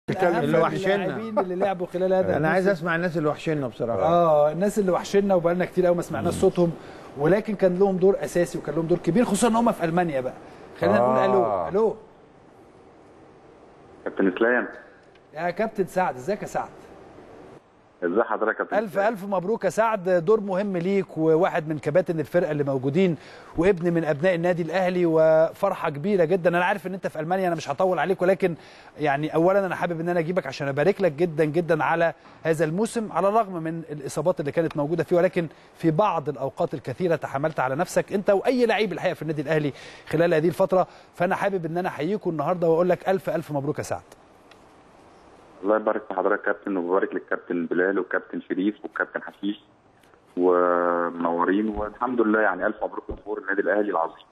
أهم اللي وحشنا. اللاعبين اللي لعبوا خلال هذا انا عايز الموسم. اسمع الناس اللي وحشنا بصراحه اه الناس اللي وحشنا وبقالنا كتير قوي ما سمعناش صوتهم ولكن كان لهم دور اساسي وكان لهم دور كبير خصوصا ان هم في المانيا بقى خلينا نقول آه. الو الو كابتن اسلام يا كابتن سعد ازيك يا سعد ازي حضرتك يا كابتن الف إسلام؟ الف مبروك يا سعد دور مهم ليك وواحد من كباتن الفرقه اللي موجودين وابن من ابناء النادي الاهلي وفرحه كبيره جدا انا عارف ان انت في المانيا انا مش هطول عليك ولكن يعني اولا انا حابب ان انا اجيبك عشان ابارك لك جدا جدا على هذا الموسم على الرغم من الاصابات اللي كانت موجوده فيه ولكن في بعض الاوقات الكثيره تحملت على نفسك انت واي لعيب الحقيقه في النادي الاهلي خلال هذه الفتره فانا حابب ان انا احييكم النهارده واقول لك الف الف مبروك يا سعد الله يبارك في حضرتك يا كابتن وبارك للكابتن بلال والكابتن شريف والكابتن حشيش ومنورين والحمد لله يعني الف مبروك لجمهور النادي الاهلي العظيم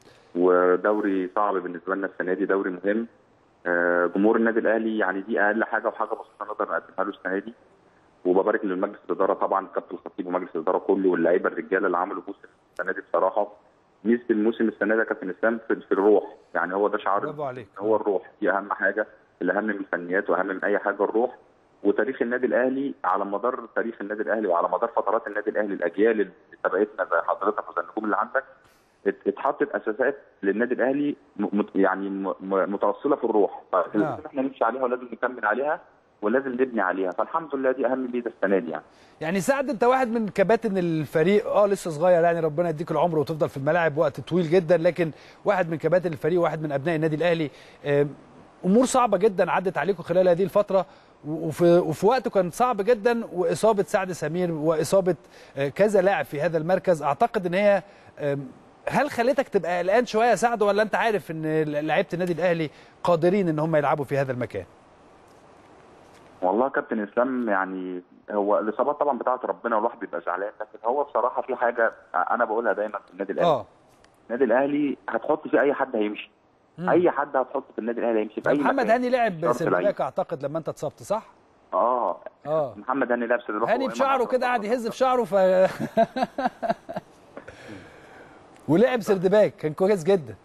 ودوري صعب بالنسبه لنا السنه دي دوري مهم آه، جمهور النادي الاهلي يعني دي اقل حاجه وحاجه بسيطه نقدر نقدمها له السنه دي وببارك للمجلس الاداره طبعا الكابتن الخطيب ومجلس الاداره كله واللعيبه الرجاله اللي عملوا موسم السنه دي بصراحه ميزه الموسم السنه ده يا كابتن اسلام في, في الروح يعني هو ده شعار برافو عليك هو الروح دي اهم حاجه الاهم من الفنيات واهم من اي حاجه الروح وتاريخ النادي الاهلي على مدار تاريخ النادي الاهلي وعلى مدار فترات النادي الاهلي الاجيال اللي سبقتنا زي حضرتك وزي النجوم اللي عندك ات- اتحطت اساسات للنادي الاهلي م- مت- يعني م- م- متوصله في الروح فلازم نعم. احنا نمشي عليها ولازم نكمل عليها ولازم نبني عليها فالحمد لله دي اهم ميزه السنه دي يعني يعني سعد انت واحد من كباتن الفريق اه لسه صغير يعني ربنا يديك العمر وتفضل في الملاعب وقت طويل جدا لكن واحد من كباتن الفريق واحد من ابناء النادي الاهلي آم، امور صعبه جدا عدت عليكم خلال هذه الفتره و- وفي وفي وقت كان صعب جدا واصابه سعد سمير واصابه آه، كذا لاعب في هذا المركز اعتقد ان هي آم، هل خلتك تبقى قلقان شويه يا سعد ولا انت عارف ان لعيبه النادي الاهلي قادرين ان هم يلعبوا في هذا المكان؟ والله يا كابتن اسلام يعني هو الاصابات طبعا بتاعت ربنا والواحد بيبقى زعلان لكن هو بصراحه في حاجه انا بقولها دايما في النادي الاهلي اه النادي الاهلي هتحط فيه اي حد هيمشي مم. اي حد هتحطه في النادي الاهلي هيمشي في اي محمد مكان. هاني لعب شرط سيرفاك لعيب. اعتقد لما انت اتصبت صح؟ اه اه محمد هاني لابس الروح هاني وإمام بشعره عاشور كده قاعد طبعاً. يهز في شعره ف ولعب سردباك كان كويس جدا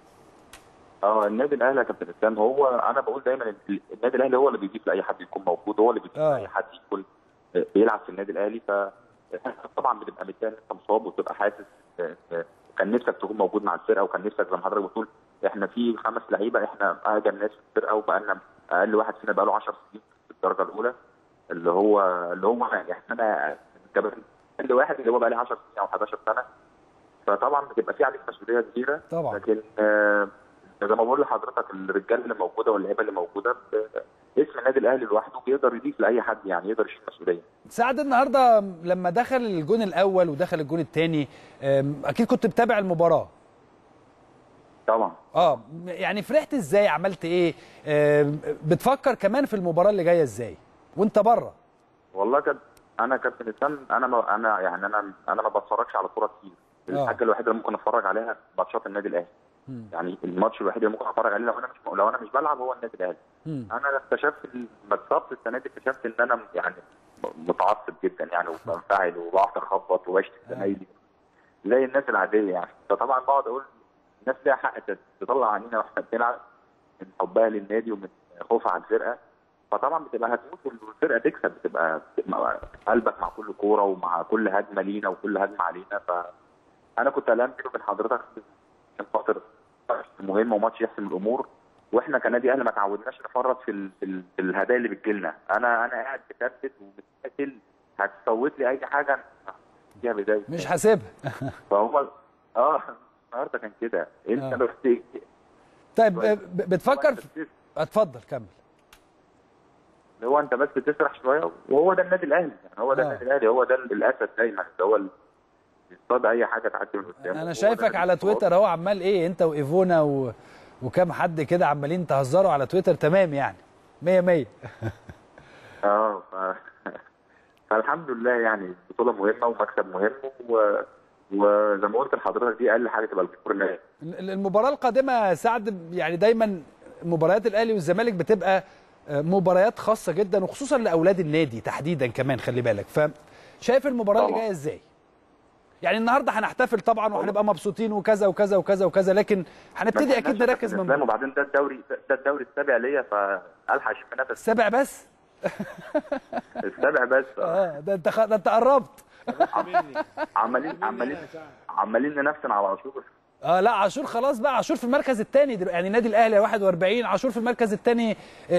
اه النادي الاهلي يا كابتن اسلام هو انا بقول دايما إن النادي الاهلي هو اللي بيضيف لاي حد يكون موجود هو اللي بيضيف آه. لاي حد يكون بيلعب في النادي الاهلي ف طبعا بتبقى متضايق إن انت مصاب وتبقى حاسس آه، آه، كان نفسك تكون موجود مع الفرقه وكان نفسك زي ما حضرتك بتقول احنا في خمس لعيبه احنا اقدم ناس في الفرقه وبقالنا اقل واحد فينا بقاله 10 سنين في الدرجه الاولى اللي هو اللي هو يعني انا كمان اقل واحد اللي هو بقى لي 10 سنين او 11 سنه فطبعا بتبقى في عليك مسؤوليه كبيره طبعا لكن آه، زي ما بقول لحضرتك الرجال اللي موجوده واللعيبه اللي موجوده ب- اسم النادي الاهلي لوحده بيقدر يضيف لاي حد يعني يقدر يشيل مسؤوليه سعد النهارده لما دخل الجون الاول ودخل الجون الثاني اكيد كنت بتابع المباراه طبعا اه يعني فرحت ازاي عملت ايه آم، بتفكر كمان في المباراه اللي جايه ازاي وانت بره والله كد انا كابتن اسلام انا ما انا يعني انا انا ما بتفرجش على كوره كتير آه. الحاجه الوحيده اللي ممكن اتفرج عليها ماتشات النادي الاهلي مم. يعني الماتش الوحيد اللي ممكن اتفرج عليه لو انا مش لو انا مش بلعب هو النادي الاهلي مم. انا اكتشفت لما اتصبت السنه دي اكتشفت ان انا يعني متعصب جدا يعني وبنفعل وبقعد اخبط وبشتم زمايلي زي الناس العاديه يعني فطبعا بقعد اقول الناس ليها حق تطلع عنينا واحنا بنلعب من حبها للنادي ومن خوفها على الفرقه فطبعا بتبقى هتموت والفرقه تكسب بتبقى بتبقى قلبك مع كل كوره ومع كل هجمه لينا وكل هجمه علينا فانا كنت قلقان كده من حضرتك عشان خاطر ماتش مهم وماتش يحسم الامور واحنا كنادي اهلي ما تعودناش نفرط في, ال... في, ال... في الهدايا اللي بتجيلنا انا انا قاعد بكتت وبتقتل هتصوت لي اي حاجه فيها بدايه مش حاسبها فهو اه النهارده كان كده انت آه. بس طيب آه، ب- بتفكر في... اتفضل كمل اللي هو انت بس تسرح شويه وهو ده النادي الاهلي يعني هو ده آه. النادي الاهلي هو ده الاسد دايما اللي هو اللي بيصطاد اي حاجه تعدي من قدامه انا هو شايفك ده على البطولات. تويتر اهو عمال ايه انت وايفونا و... وكام حد كده عمالين تهزروا على تويتر تمام يعني 100 100 اه ف... فالحمد لله يعني بطوله مهمه ومكسب مهم و... وزي ما قلت لحضرتك دي اقل حاجه تبقى الجمهور النادي ال- المباراه القادمه يا سعد يعني دايما مباريات الاهلي والزمالك بتبقى آه، مباريات خاصه جدا وخصوصا لاولاد النادي تحديدا كمان خلي بالك فشايف المباراه اللي طبعا. جايه ازاي يعني النهارده هنحتفل طبعا وهنبقى مبسوطين وكذا وكذا وكذا وكذا لكن هنبتدي اكيد نركز من من وبعدين ده الدوري ده الدوري السابع ليا فالحق اشوف نفس السابع بس السابع بس اه ده انت خ... ده انت قربت عمالين عمالين عمالين ننفسن على عاشور اه لا عاشور خلاص بقى عاشور في المركز الثاني يعني النادي الاهلي 41 عاشور في المركز الثاني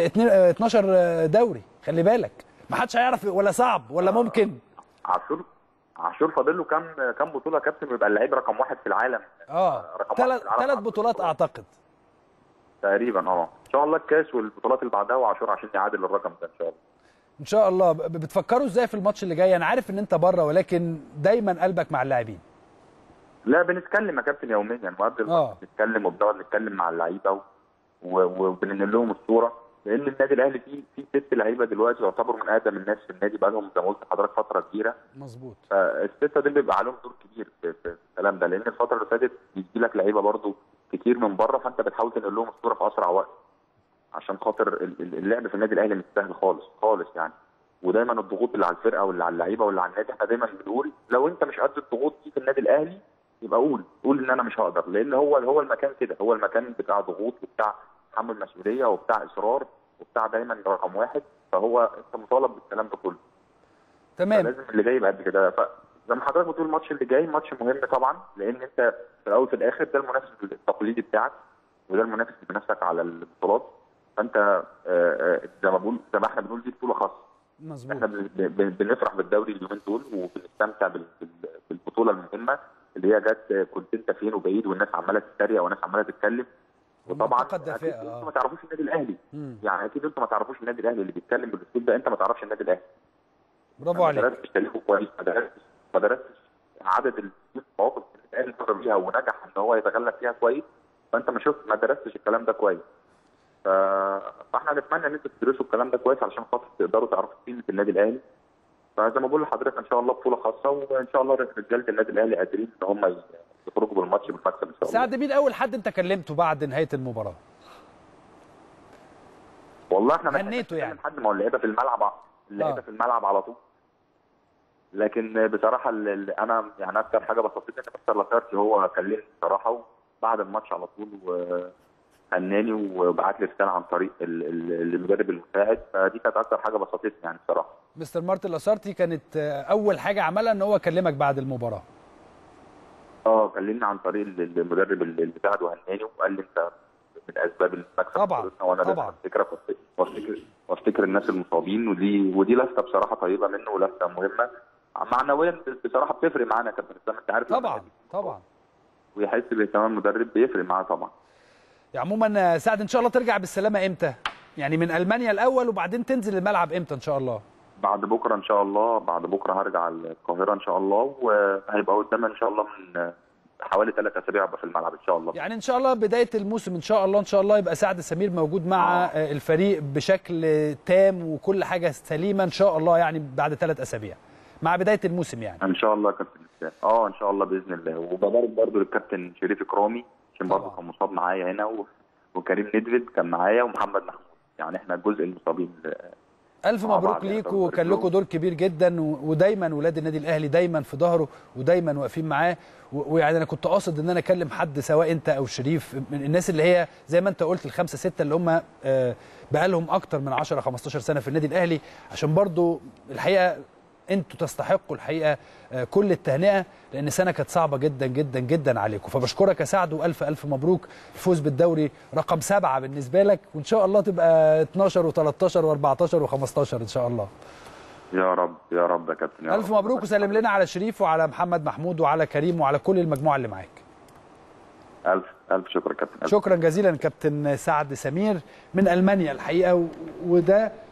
12 دوري خلي بالك ما حدش هيعرف ولا صعب ولا ممكن عاشور عاشور فاضل له كام كام بطوله كابتن ويبقى اللعيب رقم واحد في العالم اه ثلاث ثلاث بطولات اعتقد تقريبا اه ان شاء الله الكاس والبطولات اللي بعدها وعاشور عشان يعادل الرقم ده ان شاء الله ان شاء الله بتفكروا ازاي في الماتش اللي جاي انا عارف ان انت بره ولكن دايما قلبك مع اللاعبين لا بنتكلم يا كابتن يوميا وقبل آه. نتكلم وبنقعد نتكلم مع اللعيبه وبننقل لهم الصوره لان النادي الاهلي فيه فيه ست لعيبه دلوقتي يعتبروا من اقدم الناس في النادي بقى لهم زي ما قلت لحضرتك فتره كبيره مظبوط فالسته دول بيبقى عليهم دور كبير في, في الكلام ده لان الفتره اللي فاتت بيجي لك لعيبه برضو كتير من بره فانت بتحاول تنقل لهم الصوره في اسرع وقت عشان خاطر اللعب في النادي الاهلي مش سهل خالص خالص يعني ودايما الضغوط اللي على الفرقه واللي على اللعيبه واللي على النادي احنا دايما بنقول لو انت مش قد الضغوط دي في النادي الاهلي يبقى قول قول ان انا مش هقدر لان هو هو المكان كده هو المكان بتاع ضغوط وبتاع تحمل مسؤوليه وبتاع اصرار وبتاع دايما رقم واحد فهو انت مطالب بالكلام ده كله تمام لازم اللي جاي يبقى قد كده زي ما حضرتك بتقول الماتش اللي جاي ماتش مهم طبعا لان انت في الاول في الاخر ده المنافس التقليدي بتاعك وده المنافس اللي بينافسك على البطولات فانت زي ما بقول زي ما احنا بنقول دي بطوله خاصه مظبوط احنا بنفرح بالدوري اليومين دول وبنستمتع بالبطوله المهمه اللي هي جت كنت انت فين وبعيد والناس عماله تتريق والناس عماله تتكلم وطبعا اكيد انتوا ما تعرفوش النادي الاهلي مم. يعني اكيد انتوا ما تعرفوش النادي الاهلي اللي بيتكلم بالاسلوب ده انت ما تعرفش النادي الاهلي برافو عليك ما درستش تاريخه كويس ما درستش ما درستش عدد المواقف اللي الاهلي مر بيها ونجح ان هو يتغلب فيها كويس فانت ما شفت ما درستش الكلام ده كويس ف... فاحنا نتمنى ان انتوا تدرسوا الكلام ده كويس علشان خاطر تقدروا تعرفوا قيمه النادي الاهلي فزي ما بقول لحضرتك ان شاء الله بطوله خاصه وان شاء الله رجاله النادي الاهلي قادرين ان هم يخرجوا بالماتش بالمكسب ان شاء الله سعد مين اول حد انت كلمته بعد نهايه المباراه والله احنا هنيته يعني حد ما هو اللعيبه في الملعب اللعيبه آه. في الملعب على طول لكن بصراحه اللي انا يعني اكتر حاجه بسطتني ان مستر لاسارتي هو كلمني بصراحه بعد الماتش على طول وهناني وبعت لي رساله عن طريق ال- ال- المدرب المساعد فدي كانت اكتر حاجه بسطتني يعني بصراحه مستر مارتن لاسارتي كانت آه، اول حاجه عملها ان هو كلمك بعد المباراه اه كلمني عن طريق ال- المدرب اللي اللي مساعد وهناني وقال لي انت من اسباب المكسب طبعاً، بطولتنا وانا لازم طبعاً. افتكرك وافتكر- وافتكر وافتكر الناس المصابين ودي ودي لفته بصراحه طيبه منه ولفته مهمه معنويا بصراحه بتفرق معانا كابتن اسلام انت عارف طبعا طبعا ويحس باهتمام المدرب بيفرق معاه طبعا عموما آه، سعد ان شاء الله ترجع بالسلامه امتى يعني من المانيا الاول وبعدين تنزل الملعب امتى ان شاء الله بعد بكره ان شاء الله بعد بكره هرجع القاهره ان شاء الله وهيبقى قدامنا ان شاء الله من حوالي ثلاث اسابيع ابقى في الملعب ان شاء الله يعني ان شاء الله بدايه الموسم ان شاء الله ان شاء الله يبقى سعد سمير موجود مع آه. آه، الفريق بشكل تام وكل حاجه سليمه ان شاء الله يعني بعد ثلاث اسابيع مع بدايه الموسم يعني ان شاء الله يا كابتن اسلام اه ان شاء الله باذن الله وببارك برضه للكابتن شريف اكرامي عشان برضه طبعاً. كان مصاب معايا هنا و... وكريم ندفد كان معايا ومحمد محمود يعني احنا الجزء المصابين الف مع مبروك بعض يعني ليك طبعاً وكان بارك لكم له. دور كبير جدا و- ودايما ولاد النادي الاهلي دايما في ظهره ودايما واقفين معاه و- ويعني انا كنت قاصد ان انا اكلم حد سواء انت او شريف من الناس اللي هي زي ما انت قلت الخمسه سته اللي هم آه، بقالهم اكتر من 10 15 سنه في النادي الاهلي عشان برضو الحقيقه انتوا تستحقوا الحقيقه آه، كل التهنئه لان سنه كانت صعبه جدا جدا جدا عليكم فبشكرك يا سعد والف الف مبروك الفوز بالدوري رقم سبعه بالنسبه لك وان شاء الله تبقى 12 و13 و14 و15 ان شاء الله يا رب يا رب يا كابتن يا الف رب. مبروك وسلم لنا على شريف وعلى محمد محمود وعلى كريم وعلى كل المجموعه اللي معاك الف الف شكر يا كابتن ألف. شكرا جزيلا كابتن سعد سمير من المانيا الحقيقه و- وده